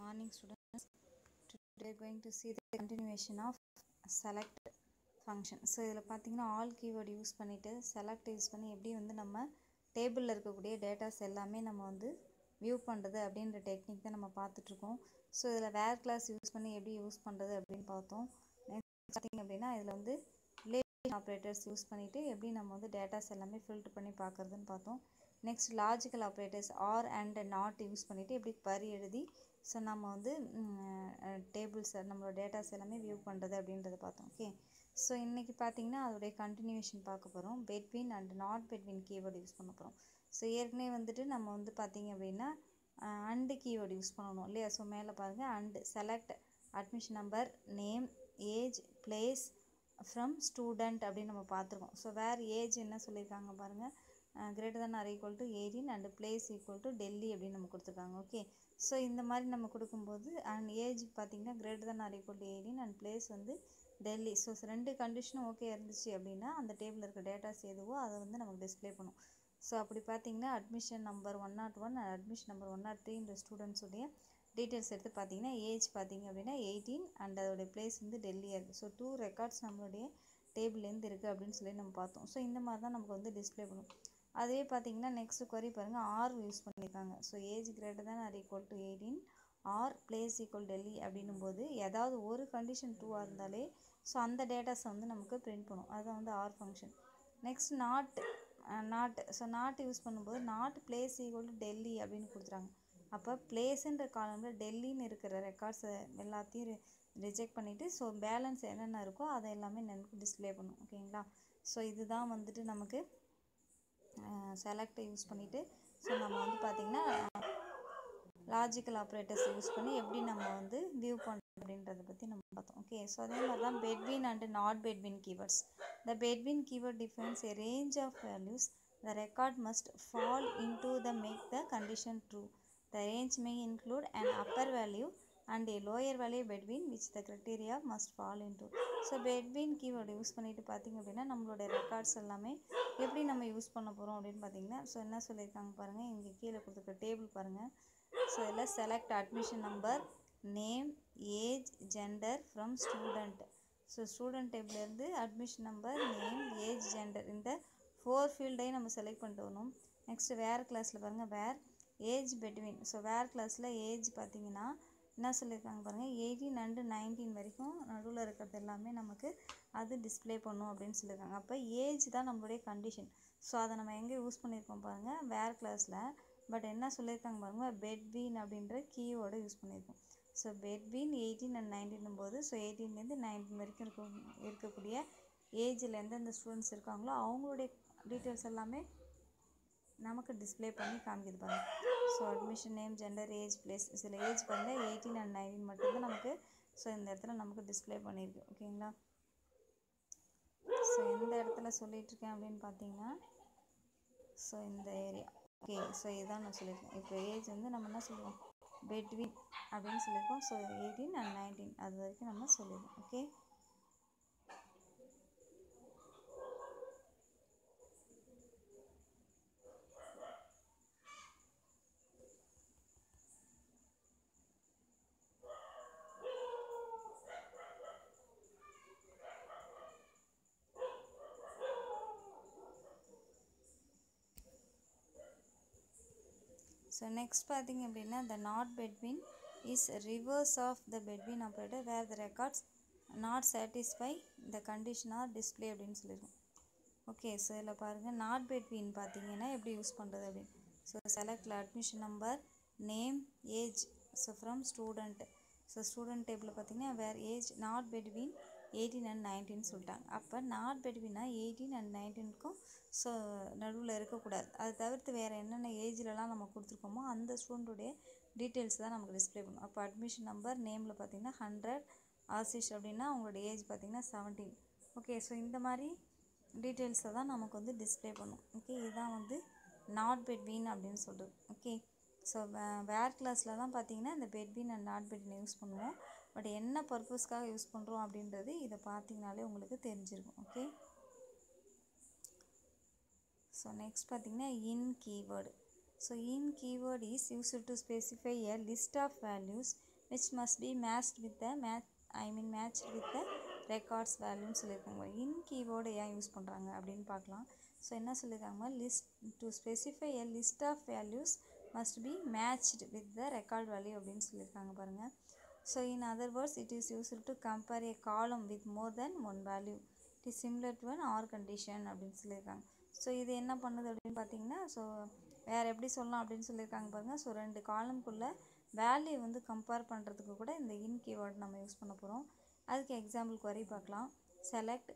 morning students today we are going to see the continuation of select function so இதில் பார்த்தீங்கன்னா all keyword use பண்ணிவிட்டு select use பண்ணி எப்படி வந்து நம்ம டேபிளில் இருக்கக்கூடிய டேட்டாஸ் எல்லாமே நம்ம வந்து வியூ பண்ணுறது அப்படின்ற டெக்னிக் தான் நம்ம பார்த்துட்ருக்கோம் ஸோ இதில் வேர் கிளாஸ் யூஸ் பண்ணி எப்படி யூஸ் பண்ணுறது அப்படின்னு பார்த்தோம் நெக்ஸ்ட் பார்த்தீங்க அப்படின்னா இதில் வந்து ரிலேஷன் ஆப்ரேட்டர்ஸ் யூஸ் பண்ணிவிட்டு எப்படி நம்ம வந்து டேட்டாஸ் எல்லாமே ஃபில்டர் பண்ணி பார்க்குறதுன்னு பார்த்தோம் next logical operators or and not use பண்ணிவிட்டு எப்படி பரி எழுதி ஸோ நம்ம வந்து டேபிள்ஸ் நம்மளோட டேட்டாஸ் எல்லாமே வியூ பண்ணுறது அப்படின்றத பார்த்தோம் ஓகே ஸோ இன்றைக்கி பார்த்தீங்கன்னா அதோடைய கண்டினியூஷன் பார்க்க போகிறோம் between and not between keyword use பண்ண போகிறோம் ஸோ ஏற்கனவே வந்துட்டு நம்ம வந்து பார்த்தீங்க அப்படின்னா அண்டு கீவேர்டு யூஸ் பண்ணணும் இல்லையா ஸோ மேலே பாருங்கள் and select admission number name age place from student அப்படின்னு நம்ம பார்த்துருக்கோம் ஸோ வேறு ஏஜ் என்ன சொல்லியிருக்காங்க பாருங்கள் greater than or equal to eighteen and place equal to Delhi அப்படின்னு நம்ம கொடுத்துருக்காங்க ஓகே ஸோ இந்த மாதிரி நம்ம கொடுக்கும்போது அண்ட் ஏஜ் பார்த்தீங்கன்னா greater than or equal to eighteen and place வந்து டெல்லி ஸோ ரெண்டு கண்டிஷனும் ஓகே இருந்துச்சு அப்படின்னா அந்த டேபிளில் இருக்க டேட்டாஸ் எதுவோ அதை வந்து நமக்கு டிஸ்பிளே பண்ணும் ஸோ அப்படி பார்த்தீங்கன்னா admission number one not one and admission number one not த்ரீன்ற ஸ்டூடெண்ட்ஸுடைய டீட்டெயில்ஸ் எடுத்து பார்த்தீங்கன்னா ஏஜ் பார்த்தீங்க அப்படின்னா எயிட்டீன் அண்ட் அதோடைய பிளேஸ் வந்து டெல்லியாக இருக்குது ஸோ டூ ரெக்கார்ட்ஸ் நம்மளுடைய டேபிள்லேருந்து இருக்குது அப்படின்னு சொல்லி நம்ம பார்த்தோம் ஸோ இந்த மாதிரி தான் நமக்கு வந்து டிஸ்பிளே பண்ணும் அதுவே பார்த்தீங்கன்னா நெக்ஸ்ட் குவரி பாருங்கள் ஆர் யூஸ் பண்ணியிருக்காங்க so age greater than or equal to eighteen or place equal Delhi அப்படின்னும் போது ஏதாவது ஒரு கண்டிஷன் டூவாக இருந்தாலே ஸோ அந்த டேட்டாஸை வந்து நமக்கு பிரிண்ட் பண்ணும் அதுதான் வந்து or function next not not so not use பண்ணும்போது not place equal to Delhi அப்படின்னு கொடுத்துறாங்க அப்போ பிளேஸுன்ற காலமில் டெல்லின்னு இருக்கிற ரெக்கார்ட்ஸை எல்லாத்தையும் ரிஜெக்ட் பண்ணிவிட்டு ஸோ பேலன்ஸ் என்னென்ன இருக்கோ அதை எல்லாமே நமக்கு டிஸ்பிளே பண்ணும் ஓகேங்களா ஸோ இதுதான் வந்துட்டு நமக்கு செலக்டை யூஸ் பண்ணிவிட்டு ஸோ நம்ம வந்து பார்த்திங்கன்னா லாஜிக்கல் ஆப்ரேட்டர்ஸ் யூஸ் பண்ணி எப்படி நம்ம வந்து வியூ பண்ணுறோம் அப்படின்றத பற்றி நம்ம பார்த்தோம் ஓகே ஸோ அதே மாதிரி தான் between and not between keywords the between keyword defines a range of values the record must fall into the make the condition true the range may include an upper value and a lower value between which the criteria must fall into so between keyword use பண்ணிட்டு பார்த்தீங்க அப்படின்னா நம்மளோட records எல்லாமே எப்படி நம்ம use பண்ண போகிறோம் அப்படின்னு பார்த்தீங்கன்னா ஸோ என்ன சொல்லியிருக்காங்க பாருங்கள் இங்கே கீழே கொடுத்துருக்க டேபிள் பாருங்கள் ஸோ இதில் select admission number name age gender from student so student டேபிள்லேருந்து admission number name age gender இந்த ஃபோர் ஃபீல்டையும் நம்ம செலக்ட் பண்ணிட்டு வரணும் நெக்ஸ்ட் வேர் கிளாஸில் பாருங்கள் where age between so where கிளாஸில் ஏஜ் பார்த்தீங்கன்னா என்ன சொல்லியிருக்காங்க பாருங்கள் எயிட்டீன் அண்டு நைன்டீன் வரைக்கும் நடுவில் இருக்கிறது எல்லாமே நமக்கு அது டிஸ்பிளே பண்ணும் அப்படின்னு சொல்லியிருக்காங்க அப்போ ஏஜ் தான் நம்மளுடைய கண்டிஷன் ஸோ அதை நம்ம எங்கே யூஸ் பண்ணியிருக்கோம் பாருங்கள் வேர் கிளாஸில் பட் என்ன சொல்லியிருக்காங்க பாருங்கள் பெட்வீன் அப்படின்ற கீவோட யூஸ் பண்ணியிருக்கோம் so between eighteen and nineteen போது ஸோ எயிட்டீன்லேருந்து நைன்டீன் வரைக்கும் இருக்க இருக்கக்கூடிய ஏஜில் எந்தெந்த ஸ்டூடெண்ட்ஸ் இருக்காங்களோ அவங்களுடைய டீட்டெயில்ஸ் எல்லாமே நமக்கு டிஸ்பிளே பண்ணி காமிக்குது பாருங்கள் so admission name gender age place சில ஏஜ் பாருங்கள் எயிட்டீன் அண்ட் நைன்டீன் மட்டும்தான் நமக்கு ஸோ இந்த இடத்துல நமக்கு டிஸ்பிளே பண்ணியிருக்கு ஓகேங்களா ஸோ எந்த இடத்துல சொல்லிகிட்டு இருக்கேன் அப்படின்னு பார்த்தீங்கன்னா ஸோ இந்த ஏரியா ஓகே ஸோ இதுதான் நான் சொல்லியிருக்கேன் இப்போ ஏஜ் வந்து நம்ம என்ன சொல்லுவோம் பெட்வீன் அப்படின்னு சொல்லியிருக்கோம் ஸோ எயிட்டீன் அண்ட் நைன்டீன் அது வரைக்கும் நம்ம சொல்லிடுவோம் ஓகே ஸோ நெக்ஸ்ட் பார்த்தீங்க அப்படின்னா the not between is reverse of the between operator where the records not satisfy the condition are display அப்படின்னு சொல்லியிருக்கோம் ஓகே ஸோ இதில் பாருங்கள் நாட் பெட்வீன் பார்த்தீங்கன்னா எப்படி யூஸ் பண்ணுறது அப்படின்னு ஸோ செலக்டில் admission number name age so from student so student டேபிளில் பார்த்தீங்கன்னா where age not between eighteen and nineteen சொல்லிட்டாங்க அப்போ நாட் பெட்வீனா எயிட்டீன் அண்ட் நைன்டீனுக்கும் ஸோ நடுவில் இருக்கக்கூடாது அது தவிர்த்து வேறு என்னென்ன ஏஜ்லலாம் நம்ம கொடுத்துருக்கோமோ அந்த ஸ்டூடெண்ட்டுடைய டீட்டெயில்ஸ் தான் நமக்கு டிஸ்பிளே பண்ணும் அப்போ அட்மிஷன் நம்பர் நேமில் பார்த்தீங்கன்னா ஹண்ட்ரட் ஆசிஷ் அப்படின்னா அவங்களோட ஏஜ் பார்த்தீங்கன்னா செவன்டீன் ஓகே ஸோ இந்த மாதிரி டீட்டெயில்ஸை தான் நமக்கு வந்து டிஸ்பிளே பண்ணும் ஓகே இதுதான் வந்து நாட் பெட்வீன் அப்படின்னு சொல்கிறது ஓகே ஸோ வேர் கிளாஸில் தான் பார்த்தீங்கன்னா இந்த between and not between use பண்ணுவோம் பட் என்ன பர்பஸ்க்காக யூஸ் பண்ணுறோம் அப்படின்றது இதை பார்த்தீங்கனாலே உங்களுக்கு தெரிஞ்சிருக்கும் ஓகே ஸோ நெக்ஸ்ட் பார்த்தீங்கன்னா in keyword so in keyword is used to specify a list of values which must be matched with the match I mean match with the records வேல்யூன்னு சொல்லியிருக்காங்க இன் கீவேர்டு ஏன் use பண்ணுறாங்க அப்படின்னு பார்க்கலாம் so என்ன சொல்லியிருக்காங்க list to specify a list of values must be matched with the record value அப்படின்னு சொல்லியிருக்காங்க பாருங்கள் so in other words it is useful to compare a column with more than one value it is similar to an or condition அப்படின்னு சொல்லியிருக்காங்க so இது என்ன பண்ணுது அப்படின்னு பார்த்தீங்கன்னா ஸோ வேறு எப்படி சொல்லலாம் அப்படின்னு சொல்லியிருக்காங்க பாருங்கள் ஸோ ரெண்டு காலம்குள்ளே வேல்யூ வந்து கம்பேர் பண்ணுறதுக்கு கூட இந்த இன் கீவேர்டு நம்ம யூஸ் பண்ண போகிறோம் அதுக்கு எக்ஸாம்பிளுக்கு வரை பார்க்கலாம் select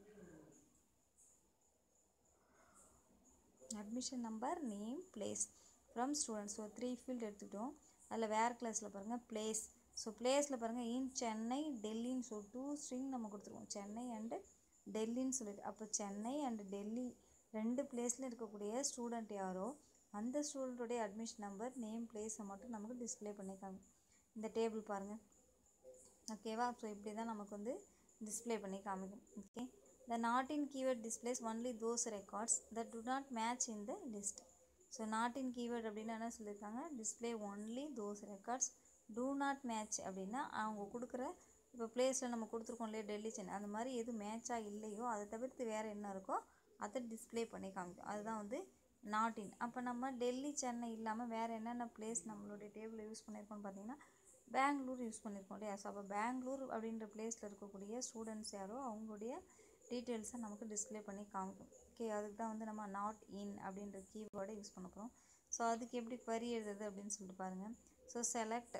admission number name place from students so three field எடுத்துக்கிட்டோம் அதில் வேறு கிளாஸில் பாருங்கள் பிளேஸ் ஸோ பிளேஸில் பாருங்கள் இன் சென்னை டெல்லின்னு ஸோ டூ ஸ்ட்ரிங் நம்ம கொடுத்துருக்கோம் சென்னை அண்டு டெல்லின்னு சொல்லிட்டு அப்போ சென்னை அண்டு டெல்லி ரெண்டு பிளேஸில் இருக்கக்கூடிய ஸ்டூடெண்ட் யாரோ அந்த ஸ்டூடெண்ட்டோடைய அட்மிஷன் நம்பர் நேம் பிளேஸை மட்டும் நமக்கு டிஸ்பிளே பண்ணிக்காங்க இந்த டேபிள் பாருங்கள் ஓகேவா ஸோ இப்படி தான் நமக்கு வந்து டிஸ்பிளே பண்ணி காமிக்கும் okay the not in keyword displays only those records that do not match in the list so not in keyword அப்படின்னு என்ன சொல்லியிருக்காங்க display only those records do not match அப்படின்னா அவங்க கொடுக்குற இப்போ பிளேஸில் நம்ம கொடுத்துருக்கோம் இல்லையா டெல்லி சென்னை அந்த மாதிரி எது மேட்சாக இல்லையோ அதை தவிர்த்து வேறு என்ன இருக்கோ அதை டிஸ்பிளே பண்ணி காமிக்கும் அதுதான் வந்து நாட் இன் அப்போ நம்ம டெல்லி சென்னை இல்லாமல் வேறு என்னென்ன பிளேஸ் நம்மளுடைய டேபிளில் யூஸ் பண்ணியிருக்கோம்னு பார்த்தீங்கன்னா பெங்களூர் யூஸ் பண்ணியிருக்கோம் இல்லையா ஸோ அப்போ பெங்களூர் அப்படின்ற பிளேஸில் இருக்கக்கூடிய ஸ்டூடெண்ட்ஸ் யாரோ அவங்களுடைய டீட்டெயில்ஸை நமக்கு டிஸ்பிளே பண்ணி காமிக்கும் ஓகே அதுக்கு தான் வந்து நம்ம நாட் இன் அப்படின்ற கீவேர்டை யூஸ் பண்ண போகிறோம் ஸோ அதுக்கு எப்படி query எழுதுறது அப்படின்னு சொல்லிட்டு பாருங்கள் so select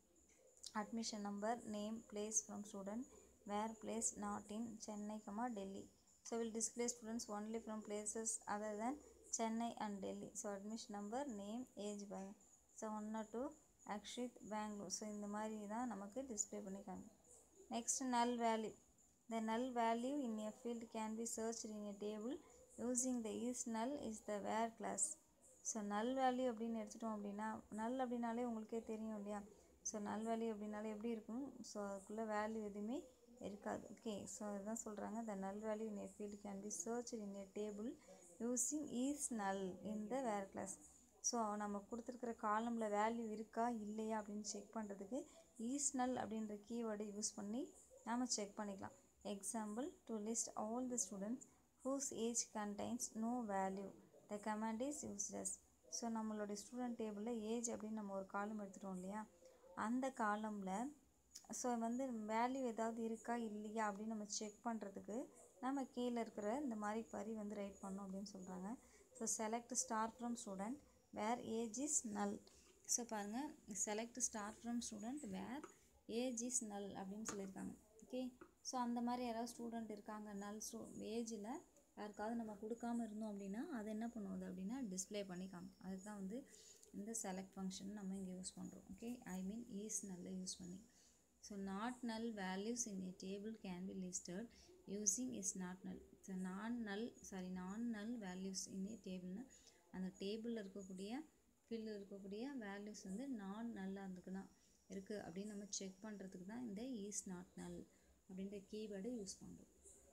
admission number name place from student where place not in Chennai comma Delhi so will display students only from places other then Chennai and Delhi so admission number name age பாருங்க so one or two Akshit Bangalore so இந்த மாதிரி தான் நமக்கு display பண்ணிக்காங்க next நல் value the null value in a field can be search in a table using the is null is the where clause so null value அப்படின்னு எடுத்துட்டோம் அப்படின்னா நல் அப்படின்னாலே உங்களுக்கே தெரியும் இல்லையா ஸோ நல் வேல்யூ அப்படின்னாலே எப்படி இருக்கும் ஸோ அதுக்குள்ளே வேல்யூ எதுவுமே இருக்காது ஓகே ஸோ அதுதான் சொல்கிறாங்க the null value in a field can be search in a table using is null in the where clause so நம்ம கொடுத்துருக்குற காலமில் வேல்யூ இருக்கா இல்லையா அப்படின்னு செக் பண்ணுறதுக்கு ஈஸ் நல் அப்படின்ற கீவேர்டை யூஸ் பண்ணி நாம் செக் பண்ணிக்கலாம் example to list all the students whose age contains no value the command is useless so நம்மளுடைய ஸ்டூடெண்ட் டேபிளில் ஏஜ் அப்படின்னு நம்ம ஒரு காலம் எடுத்துட்டோம் இல்லையா அந்த காலமில் ஸோ வந்து வேல்யூ ஏதாவது இருக்கா இல்லையா அப்படின்னு நம்ம செக் பண்ணுறதுக்கு நம்ம கீழே இருக்கிற இந்த மாதிரி query வந்து ரைட் பண்ணோம் அப்படின்னு சொல்கிறாங்க so select star from student where age is null so பாருங்கள் select star from student where age is null அப்படின்னு சொல்லியிருக்காங்க ஓகே ஸோ அந்த மாதிரி யாராவது ஸ்டூடெண்ட் இருக்காங்க நல் ஸ்டூ ஏஜில் யாருக்காவது நம்ம கொடுக்காம இருந்தோம் அப்படின்னா அதை என்ன பண்ணுவது அப்படின்னா டிஸ்ப்ளே பண்ணி காமிக்கும் அதுக்கு தான் வந்து இந்த செலக்ட் ஃபங்க்ஷன் நம்ம இங்கே யூஸ் பண்ணுறோம் ஓகே ஐ மீன் ஈஸ் நல்ல யூஸ் பண்ணி so not null values in a table can be listed using is not null so non null sorry நான் நல் வேல்யூஸ் இன் ஏ டேபிள்னா அந்த டேபிளில் இருக்கக்கூடிய ஃபீல்டில் இருக்கக்கூடிய வேல்யூஸ் வந்து நான் நல்லா இருந்துக்குன்னா இருக்குது அப்படின்னு நம்ம செக் பண்ணுறதுக்கு தான் இந்த ஈஸ் நாட் நல் அப்படின்ற கீவேர்டை யூஸ் பண்ணுறோம்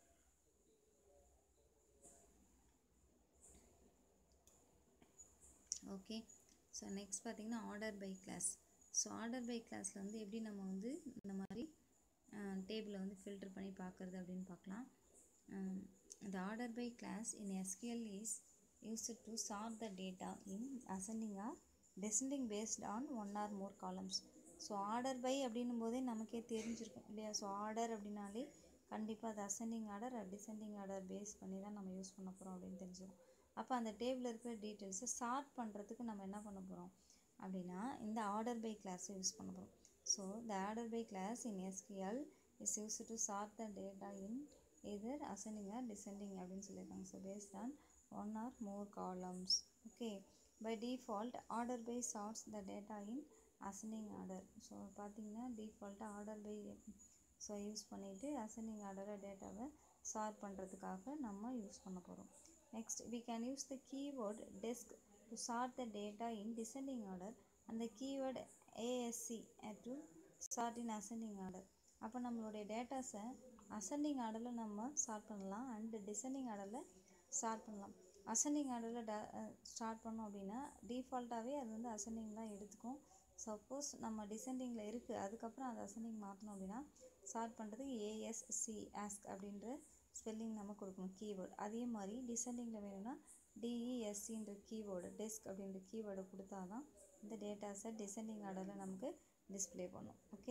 ஓகே ஸோ நெக்ஸ்ட் பார்த்தீங்கன்னா order by clause so order by கிளாஸில் வந்து எப்படி நம்ம வந்து இந்த மாதிரி டேபிளை வந்து ஃபில்டர் பண்ணி பார்க்குறது அப்படின்னு பார்க்கலாம் இந்த order by clause in SQL is used to sort the data in ascending or descending based on one or more columns so order by அப்படின்னும் போதே நமக்கே தெரிஞ்சிருக்கும் இல்லையா ஸோ ஆர்டர் அப்படின்னாலே கண்டிப்பாக அது ascending order descending order base பண்ணி தான் நம்ம யூஸ் பண்ண போகிறோம் அப்படின்னு தெரிஞ்சிடும் அப்போ அந்த டேபிளில் இருக்கிற டீட்டெயில்ஸை சார்ட் பண்ணுறதுக்கு நம்ம என்ன பண்ண போகிறோம் அப்படின்னா இந்த ஆர்டர் பை கிளாஸை யூஸ் பண்ண போகிறோம் so the order by clause in SQL is use to sort the data in either ascending or descending அப்படின்னு சொல்லியிருக்காங்க so based on one or more columns okay by default order by sorts the data in ascending order so பார்த்தீங்கன்னா டிஃபால்ட்டாக order by so use பண்ணிவிட்டு ascending ஆர்டரை டேட்டாவை sort பண்ணுறதுக்காக நம்ம use பண்ண போகிறோம் next we can use the keyword desk to sort the data in descending order and the keyword asc to sort in ascending order அப்போ நம்மளுடைய டேட்டாஸை அசெண்டிங் ஆர்டரில் நம்ம ஸ்டார்ட் பண்ணலாம் அண்ட் டிசெண்டிங் ஆர்டரில் ஸ்டார்ட் பண்ணலாம் அசெண்டிங் ஆர்டரில் ஸ்டார்ட் பண்ணோம் அப்படின்னா டிஃபால்ட்டாகவே அது வந்து அசெண்டிங் தான் எடுத்துக்கும் சப்போஸ் நம்ம டிசெண்டிங்கில் இருக்குது அதுக்கப்புறம் அந்த அசெண்டிங் மாற்றணும் அப்படின்னா சார்ட் பண்ணுறதுக்கு ஏஎஸ்சி ஆஸ்க் அப்படின்ற ஸ்பெல்லிங் நம்ம கொடுக்கணும் கீவேர்டு அதே மாதிரி டிசெண்டிங்கில் வேணும்னா டிஇஎஸ்சின்ற கீவேர்டு டெஸ்க் அப்படின்ற கீவேர்டை கொடுத்தா தான் இந்த டேட்டாஸை டிசெண்டிங் ஆர்டரில் நமக்கு டிஸ்பிளே பண்ணும் okay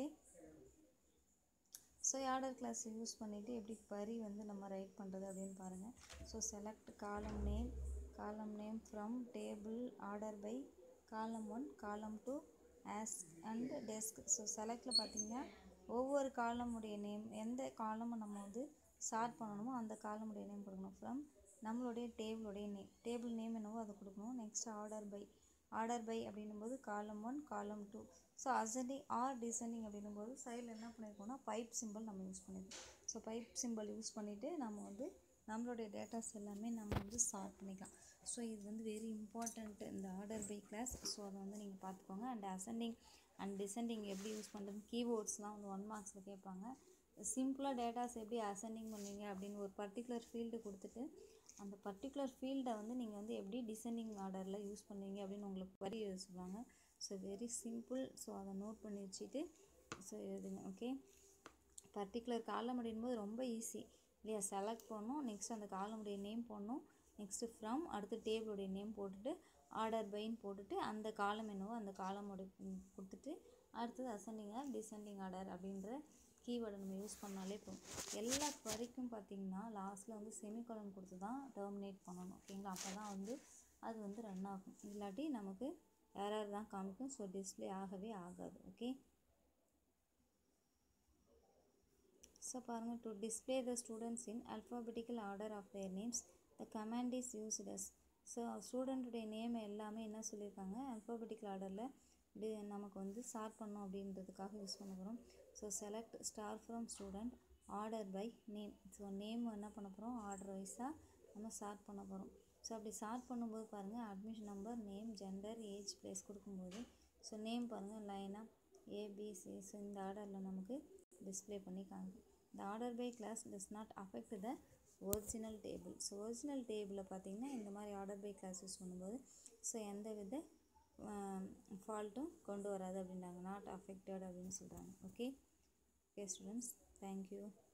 so order clause use பண்ணிவிட்டு எப்படி query வந்து நம்ம ரைட் பண்ணுறது அப்படின்னு பாருங்கள் so select column name column name from table order by column one column two asc and desc so செலக்டில் பார்த்தீங்கன்னா ஒவ்வொரு காலமுடைய நேம் எந்த காலமும் நம்ம வந்து சார்ட் பண்ணணுமோ அந்த காலமுடைய நேம் கொடுக்கணும் ஃப்ரம் நம்மளுடைய டேபிளுடைய நேம் டேபிள் நேம் என்னவோ அதை கொடுக்கணும் next order by order by அப்படின்னும்போது column one column two so ascending or descending அப்படின்னும்போது சைடில் என்ன பண்ணியிருக்கோம்னா பைப் சிம்பிள் நம்ம யூஸ் பண்ணியிருக்கோம் ஸோ பைப் சிம்பிள் யூஸ் பண்ணிவிட்டு நம்ம வந்து நம்மளுடைய டேட்டாஸ் எல்லாமே நம்ம வந்து சார்ட் பண்ணிக்கலாம் ஸோ இது வந்து வெரி இம்பார்ட்டண்ட் இந்த ஆர்டர் பை கிளாஸ் ஸோ அதை வந்து நீங்கள் பார்த்துக்கோங்க அண்ட் அசெண்டிங் அண்ட் டிசெண்டிங் எப்படி யூஸ் பண்ணுறது கீபோர்ட்ஸ்லாம் வந்து ஒன் மார்க்ஸில் கேட்பாங்க சிம்பிளாக டேட்டாஸ் எப்படி அசெண்டிங் பண்ணுவீங்க அப்படின்னு ஒரு பர்டிகுலர் ஃபீல்டு கொடுத்துட்டு அந்த பர்டிகுலர் ஃபீல்டை வந்து நீங்கள் வந்து எப்படி டிசெண்டிங் ஆர்டரில் யூஸ் பண்ணுவீங்க அப்படின்னு உங்களுக்கு வரி எழுத சொல்லுவாங்க ஸோ வெரி சிம்பிள் ஸோ அதை நோட் பண்ணி வச்சுட்டு ஸோ எழுதுங்க ஓகே பர்டிகுலர் காலம் அப்படின்போது ரொம்ப ஈஸி இல்லையா செலக்ட் பண்ணணும் நெக்ஸ்ட் அந்த காலமுடைய நேம் போடணும் நெக்ஸ்ட்டு ஃப்ரம் அடுத்து டேபிளுடைய நேம் போட்டுட்டு ஆர்டர் பைன்னு போட்டுட்டு அந்த காலம் என்னவோ அந்த காலமுடைய கொடுத்துட்டு அடுத்தது அசெண்டிங் ஆர் டிசெண்டிங் ஆர்டர் அப்படின்ற கீவேர்டை நம்ம யூஸ் பண்ணாலே போதும் எல்லா வரைக்கும் பார்த்தீங்கன்னா லாஸ்ட்டில் வந்து செமிகாலன் கொடுத்து தான் டெர்மினேட் பண்ணணும் ஓகேங்களா அப்போ தான் வந்து அது வந்து ரன் ஆகும் இல்லாட்டி நமக்கு எரர் தான் காமிக்கும் ஸோ டிஸ்ப்ளே ஆகவே ஆகாது ஓகே ஸோ பாருங்கள் to display the students in alphabetical order of their names the command is used as so ஸ்டூடெண்ட்டுடைய நேம் எல்லாமே என்ன சொல்லியிருக்காங்க அல்ஃபாபெட்டிக்கல் ஆர்டரில் டி நமக்கு வந்து சார்ட் பண்ணோம் அப்படின்றதுக்காக யூஸ் பண்ண போகிறோம் so select star from student order by name so name என்ன பண்ண போகிறோம் ஆர்டர் வைஸாக நம்ம சார்ட் பண்ண போகிறோம் ஸோ அப்படி சார்ட் பண்ணும்போது பாருங்கள் admission number name gender age place கொடுக்கும்போது ஸோ நேம் பாருங்கள் லைனாக ஏபிசி ஸோ இந்த ஆர்டரில் நமக்கு டிஸ்ப்ளே பண்ணி காமிக்கும் இந்த order by clause does not affect the original table so original டேபிளில் பார்த்தீங்கன்னா இந்த மாதிரி ஆர்டர் பை கிளாஸ் யூஸ் பண்ணும்போது ஸோ எந்த வித ஃபால்ட்டும் கொண்டு வராது அப்படின்றாங்க நாட் அஃபெக்டட் அப்படின்னு சொல்கிறாங்க ஓகே ஓகே ஸ்டூடெண்ட்ஸ் தேங்க்யூ